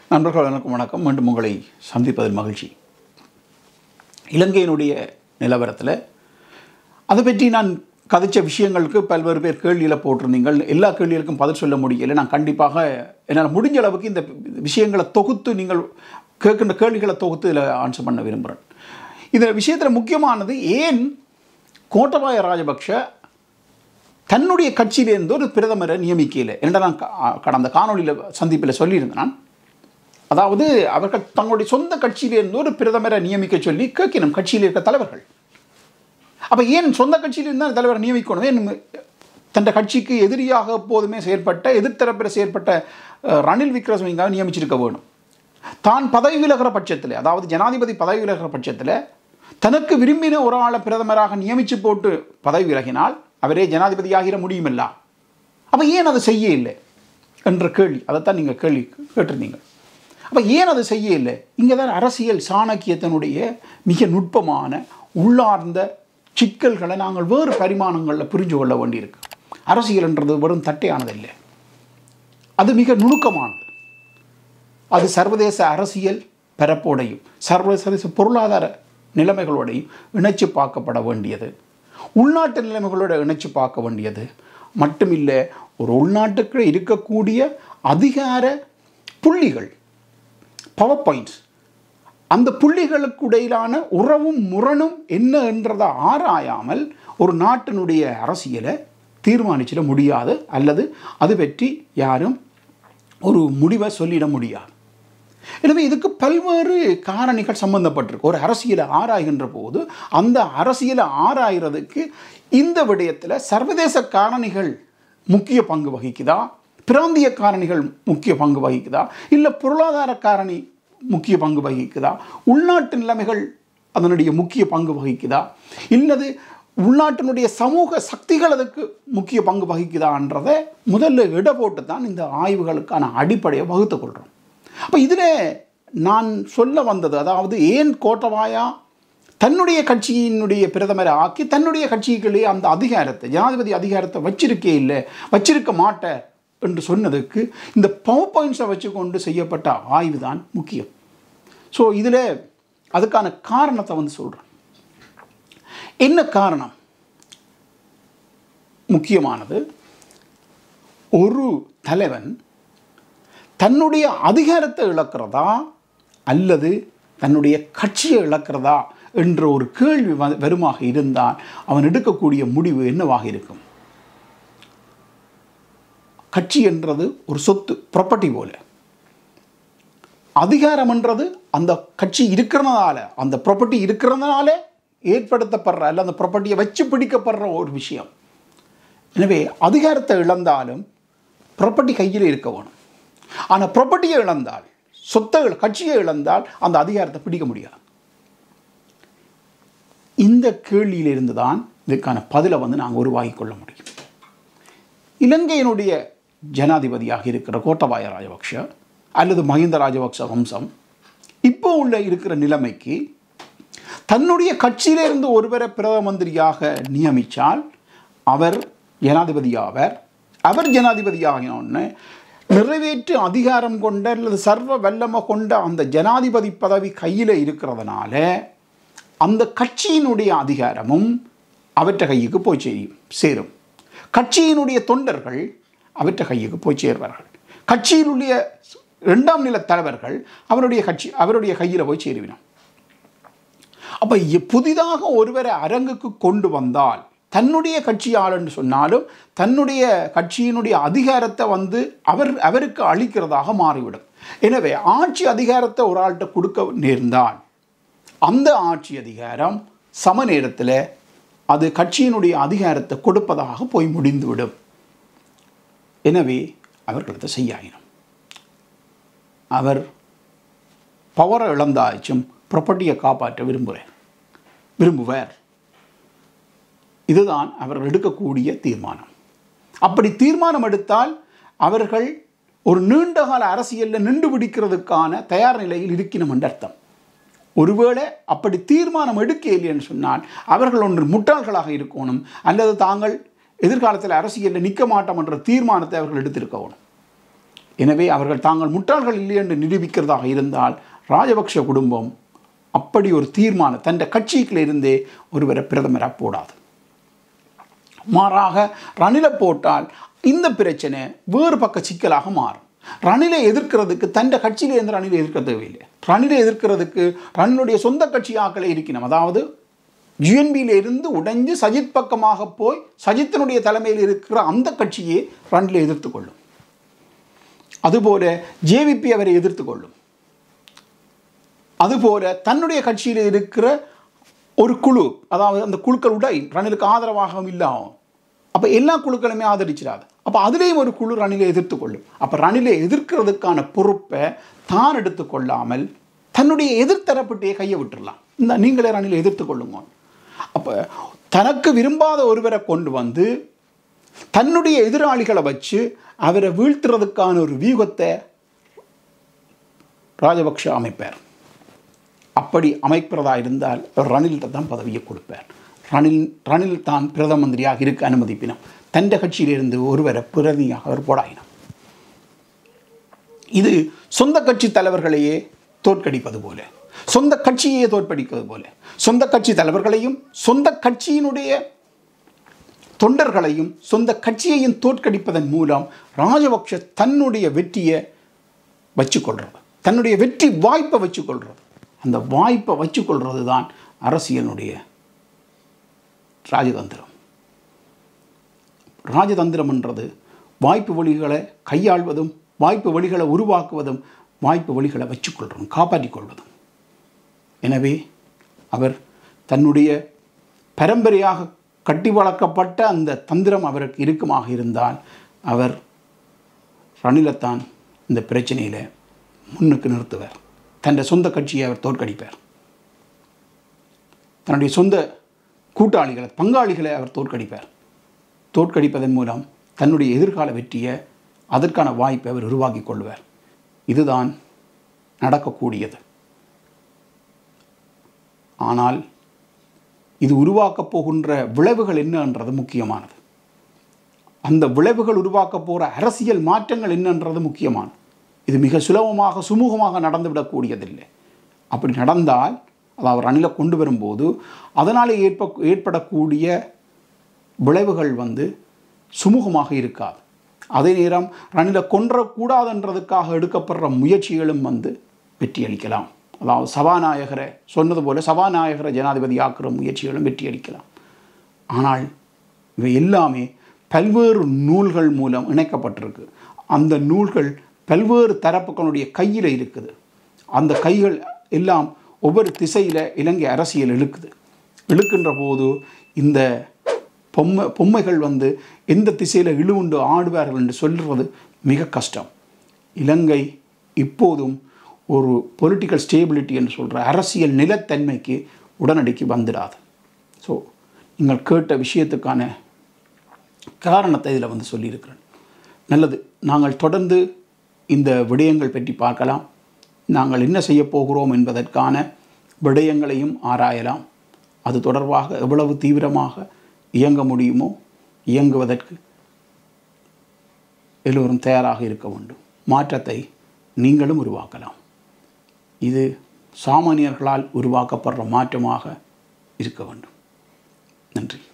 நண்பர்கள் வணக்கம் வணக்கம் மீண்டும் உங்களை சந்திப்பதில் மகிழ்ச்சி இலங்கையினுடைய நிலவரத்தில் அதை பற்றி நான் கதைச்ச விஷயங்களுக்கு பல்வேறு பேர் கேள்வியில் போட்டிருந்தீங்கள் எல்லா கேள்விகளுக்கும் பதில் சொல்ல முடியலை நான் கண்டிப்பாக என்னால் முடிஞ்ச அளவுக்கு இந்த விஷயங்களை தொகுத்து நீங்கள் கேட்கின்ற கேள்விகளை தொகுத்து இதில் ஆன்சர் பண்ண விரும்புகிறேன் இந்த விஷயத்தில் முக்கியமானது ஏன் கோட்டபாய ராஜபக்ஷ தன்னுடைய கட்சியிலிருந்து ஒரு பிரதமரை நியமிக்கல என்ற நான் க- கடந்த காணொளியில் சந்திப்பில் சொல்லியிருந்தேன் நான் அதாவது அவர்கள் தங்களுடைய சொந்த கட்சியிலிருந்து ஒரு பிரதமரை நியமிக்க சொல்லி கேட்கணும் கட்சியில் இருக்க தலைவர்கள் அப்போ ஏன் சொந்த கட்சியிலிருந்து தான் தலைவரை நியமிக்கணும் ஏன் தன் கட்சிக்கு எதிரியாக எப்போதுமே செயற்பட்ட எதிர்த்தரப்பில் செயற்பட்ட அஹ், ரணில் விக்ரமசிங்காவை நியமிச்சிருக்க வேணும் தான் பதவி விலகிற பட்சத்தில் அதாவது ஜனாதிபதி பதவி விலகிற பட்சத்தில் தனக்கு விரும்பின ஒரு ஆளை பிரதமராக நியமித்து போட்டு பதவி விலகினால் அவரே ஜனாதிபதியாகிற முடியுமில்லா அப்போ ஏன் அதை செய்ய இல்லை என்ற கேள்வி அதைத்தான் நீங்கள் கேள்வி கேட்டிருந்தீங்க அப்போ ஏன் அதை செய்ய இல்லை இங்கே தான் அரசியல் சாணக்கியத்தினுடைய மிக நுட்பமான உள்ளார்ந்த சிக்கல்களை நாங்கள் வேறு பரிமாணங்களில் புரிஞ்சு கொள்ள வேண்டியிருக்கு அரசியல்ன்றது வெறும் தட்டையானதில்லை அது மிக நுணுக்கமானது அது சர்வதேச அரசியல் பரப்போடையும் சர்வதேச பொருளாதார நிலைமைகளோடையும் இணைச்சு பார்க்கப்பட வேண்டியது உள்நாட்டு நிலைமைகளோட இணைச்சு பார்க்க வேண்டியது மட்டுமில்லை ஒரு உள்நாட்டுக்கு இருக்கக்கூடிய அதிகார புள்ளிகள் பவர் பாயிண்ட்ஸ் அந்த புள்ளிகளுக்கு இடையிலான உறவும் முரணும் என்ன என்றதை ஆராயாமல் ஒரு நாட்டினுடைய அரசியலை தீர்மானிச்சிட முடியாது அல்லது அது பற்றி யாரும் ஒரு முடிவை சொல்லிட முடியாது எனவே இதுக்கு பல்வேறு காரணிகள் சம்பந்தப்பட்டிருக்கு ஒரு அரசியலை ஆராய்கின்ற போது அந்த அரசியலை ஆராய்கிறதுக்கு இந்த விடயத்தில் சர்வதேச காரணிகள் முக்கிய பங்கு வகிக்குதா பிராந்திய காரணிகள் முக்கிய பங்கு வகிக்குதா இல்லை பொருளாதார காரணி முக்கிய பங்கு வகிக்குதா உள்நாட்டு நிலைமைகள் அதனுடைய முக்கிய பங்கு வகிக்குதா இல்லது உள்நாட்டினுடைய சமூக சக்திகள் அதுக்கு முக்கிய பங்கு வகிக்குதான்றதை முதல்ல இட போட்டு தான் இந்த ஆய்வுகளுக்கான அடிப்படையை வகுத்து கொள்கிறோம் அப்போ இதில் நான் சொல்ல வந்தது அதாவது ஏன் கோட்டபாயா தன்னுடைய கட்சியினுடைய பிரதமரை ஆக்கி தன்னுடைய கட்சிகளே அந்த அதிகாரத்தை ஜனாதிபதி அதிகாரத்தை வச்சிருக்கே இல்லை வச்சிருக்க மாட்டார் என்று சொன்னதுக்கு இந்த பவர் பாயிண்ட்ஸை வச்சுக்கொண்டு செய்யப்பட்ட ஆய்வு தான் முக்கியம் ஸோ இதில் அதுக்கான காரணத்தை வந்து சொல்கிறேன் என்ன காரணம் முக்கியமானது ஒரு தலைவன் தன்னுடைய அதிகாரத்தை இழக்கிறதா அல்லது தன்னுடைய கட்சியை இழக்கிறதா என்ற ஒரு கேள்வி வ- வருமாக இருந்தால் அவன் எடுக்கக்கூடிய முடிவு என்னவாக இருக்கும் கட்சி என்றது ஒரு சொத்து ப்ராப்பர்ட்டி போல அதிகாரம் என்றது அந்த கட்சி இருக்கிறதுனால அந்த ப்ராப்பர்ட்டி இருக்கிறதுனால ஏற்படுத்தப்படுற அல்ல அந்த ப்ராப்பர்ட்டியை வச்சு பிடிக்கப்படுற ஒரு விஷயம் எனவே அதிகாரத்தை இழந்தாலும் ப்ராப்பர்ட்டி கையில் இருக்க வேணும் ஆனால் ப்ராப்பர்ட்டியை இழந்தால் சொத்தை இழ- கட்சியை இழந்தால் அந்த அதிகாரத்தை பிடிக்க முடியாது இந்த கேள்வியிலிருந்து தான் இதுக்கான பதிலை வந்து நாங்கள் உருவாக்கி கொள்ள முடியும் இலங்கையினுடைய ஜனாதிபதியாக இருக்கிற கோட்டபாய ராஜபக்ஷ அல்லது மஹிந்த ராஜபக்ஷ வம்சம் இப்போ உள்ள இருக்கிற நிலைமைக்கு தன்னுடைய கட்சியிலிருந்து ஒருவரை பிரதம மந்திரியாக நியமித்தால் அவர் ஜனாதிபதியாவர் அவர் ஜனாதிபதியாகினோடனே நிறைவேற்று அதிகாரம் கொண்ட அல்லது சர்வ வல்லமை கொண்ட அந்த ஜனாதிபதி பதவி கையில் இருக்கிறதுனால அந்த கட்சியினுடைய அதிகாரமும் அவற்றை கையுக்கு போய் சேரும் சேரும் கட்சியினுடைய தொண்டர்கள் அவற்றை கையுக்கு போய் சேர்வார்கள் கட்சியினுடைய இரண்டாம் நில தலைவர்கள் அவருடைய கட்சி அவருடைய கையில் போய் சேருவினோம் அப்போ புதிதாக ஒருவரை அரங்குக்கு கொண்டு வந்தால் தன்னுடைய கட்சி ஆளுன்னு சொன்னாலும் தன்னுடைய கட்சியினுடைய அதிகாரத்தை வந்து அவர் அவருக்கு அளிக்கிறதாக மாறிவிடும் எனவே ஆட்சி அதிகாரத்தை ஒரு ஆள்கிட்ட கொடுக்க நேர்ந்தால் அந்த ஆட்சி அதிகாரம் சம நேரத்தில் அது கட்சியினுடைய அதிகாரத்தை கொடுப்பதாக போய் முடிந்துவிடும் எனவே அவர்கள் அதை செய்யாயினும் அவர் பவரை இழந்தாச்சும் ப்ராப்பர்ட்டியை காப்பாற்ற விரும்புகிறார் விரும்புவார் இதுதான் அவர்கள் எடுக்கக்கூடிய தீர்மானம் அப்படி தீர்மானம் எடுத்தால் அவர்கள் ஒரு நீண்டகால அரசியலில் நின்று பிடிக்கிறதுக்கான தயார் நிலையில் இருக்கணும் என்று அர்த்தம் ஒருவேளை அப்படி தீர்மானம் எடுக்க இல்லைன்னு சொன்னால் அவர்கள் ஒன்று முட்டாள்களாக இருக்கணும் அல்லது தாங்கள் எதிர்காலத்தில் அரசியலில் நிற்க மாட்டோம் என்ற தீர்மானத்தை அவர்கள் எடுத்திருக்கணும் எனவே அவர்கள் தாங்கள் முட்டாள்கள் இல்லை என்று நிரூபிக்கிறதாக இருந்தால் ராஜபக்ஷ குடும்பம் அப்படி ஒரு தீர்மானம் தன் கட்சிக்குள்ள இருந்தே ஒருவரை பிரதமராக போடாது மாறாக ரணிலை போட்டால் இந்த பிரச்சனை வேறு பக்க சிக்கலாக மாறும் ரணிலை எதிர்க்கிறதுக்கு தன் கட்சியில இருந்து ரணிலை எதிர்க்க தேவையில்லை ரணிலை எதிர்க்கிறதுக்கு ரணிலுடைய சொந்த கட்சி ஆக்களை இருக்கணும் அதாவது ஜிஎன்பியில இருந்து உடைஞ்சு சஜித் பக்கமாக போய் சஜித்தினுடைய தலைமையில் இருக்கிற அந்த கட்சியே ரணிலை எதிர்த்து கொள்ளும் அதுபோல ஜேவிபி அவரை எதிர்த்து கொள்ளும் அதுபோல தன்னுடைய கட்சியில் இருக்கிற ஒரு குழு அதாவது அந்த குழுக்கள் உடை ரணிலுக்கு ஆதரவாகவும் இல்லாமல் அப்போ எல்லா குழுக்களுமே ஆதரிச்சிடாது அப்போ அதுலேயும் ஒரு குழு ரணிலை எதிர்த்து கொள்ளும் அப்போ ரணிலை எதிர்க்கிறதுக்கான பொறுப்பை தான் எடுத்துக்கொள்ளாமல் தன்னுடைய எதிர்த்தரப்பிட்டே கையை விட்டுடலாம் இந்த நீங்களே ரணிலை எதிர்த்து கொள்ளுங்க அப்போ தனக்கு விரும்பாத ஒருவரை கொண்டு வந்து தன்னுடைய எதிராளிகளை வச்சு அவரை வீழ்த்துறதுக்கான ஒரு வியூகத்தை ராஜபக்ஷ அமைப்பார் அப்படி அமைக்கிறதா இருந்தால் ரணில்கிட்ட தான் பதவியை கொடுப்பார் ரணில் ரணில் தான் பிரதம மந்திரியாக இருக்க அனுமதிப்பினோம் தண்ட கட்சியிலிருந்து ஒருவரை பிரதியாக அவர் போடாயினம் இது சொந்த கட்சி தலைவர்களையே தோற்கடிப்பது போல சொந்த கட்சியையே தோற்கடிப்பது போல சொந்த கட்சி தலைவர்களையும் சொந்த கட்சியினுடைய தொண்டர்களையும் சொந்த கட்சியையும் தோற்கடிப்பதன் மூலம் ராஜபக்ஷ தன்னுடைய வெற்றியை வச்சுக்கொள்றது தன்னுடைய வெற்றி வாய்ப்பை வச்சுக்கொள்றது அந்த வாய்ப்பை வச்சுக்கொள்றது தான் அரசியலுடைய ராஜதந்திரம் ராஜதந்திரம்ன்றது வாய்ப்பு வழிகளை கையாள்வதும் வாய்ப்பு வழிகளை உருவாக்குவதும் வாய்ப்பு வழிகளை வச்சுக்கொள்றதும் காப்பாற்றிக் கொள்வதும் எனவே அவர் தன்னுடைய பரம்பரையாக கட்டி வளர்க்கப்பட்ட அந்த தந்திரம் அவருக்கு இருக்குமாக இருந்தால் அவர் ரணிலத்தான் இந்த பிரச்சனையில் முன்னுக்கு நிறுத்துவார் தன்னுடைய சொந்த கட்சியை அவர் தோற்கடிப்பார் தன்னுடைய சொந்த கூட்டாளிகளை பங்காளிகளை அவர் தோற்கடிப்பார் தோற்கடிப்பதன் மூலம் தன்னுடைய எதிர்கால வெற்றியை அதற்கான வாய்ப்பை அவர் உருவாக்கி கொள்வார் இதுதான் நடக்கக்கூடியது ஆனால் இது உருவாக்கப் போகின்ற விளைவுகள் என்னன்றது முக்கியமானது அந்த விளைவுகள் உருவாக்கப் போகிற அரசியல் மாற்றங்கள் என்னன்றது முக்கியமானது இது மிக சுலபமாக சுமூகமாக நடந்துவிடக்கூடியதில்லை அப்படி நடந்தால் அதாவது ரணிலை கொண்டு வரும்போது அதனால் ஏற்ப ஏற்படக்கூடிய விளைவுகள் வந்து சுமூகமாக இருக்காது அதே நேரம் ரணிலை கொன்றக்கூடாதுன்றதுக்காக எடுக்கப்படுற முயற்சிகளும் வந்து வெற்றி அளிக்கலாம் அதாவது சபாநாயகரை சொன்னது போல சபாநாயகரை ஜனாதிபதி ஆக்குற முயற்சிகளும் வெற்றி அளிக்கலாம் ஆனால் இவை எல்லாமே பல்வேறு நூல்கள் மூலம் இணைக்கப்பட்டிருக்கு அந்த நூல்கள் பல்வேறு தரப்புகளுடைய கையில் இருக்குது அந்த கைகள் எல்லாம் ஒவ்வொரு திசையில் இலங்கை அரசியல் இழுக்குது இழுக்கின்ற போது இந்த பொம்மை பொம்மைகள் வந்து எந்த திசையில் இழுவுண்டு ஆடுவார்கள் என்று சொல்கிறது மிக கஷ்டம் இலங்கை இப்போதும் ஒரு பொலிட்டிக்கல் ஸ்டேபிலிட்டி என்று சொல்கிற அரசியல் நிலத்தன்மைக்கு உடனடிக்கு வந்துடாது ஸோ நீங்கள் கேட்ட விஷயத்துக்கான காரணத்தை இதில் வந்து சொல்லியிருக்கிறேன் நல்லது நாங்கள் தொடர்ந்து இந்த விடயங்கள் பற்றி பார்க்கலாம் நாங்கள் என்ன செய்ய போகிறோம் என்பதற்கான விடயங்களையும் ஆராயலாம் அது தொடர்பாக எவ்வளவு தீவிரமாக இயங்க முடியுமோ இயங்குவதற்கு எல்லோரும் தயாராக இருக்க வேண்டும் மாற்றத்தை நீங்களும் உருவாக்கலாம் இது சாமானியர்களால் உருவாக்கப்படுற மாற்றமாக இருக்க வேண்டும் நன்றி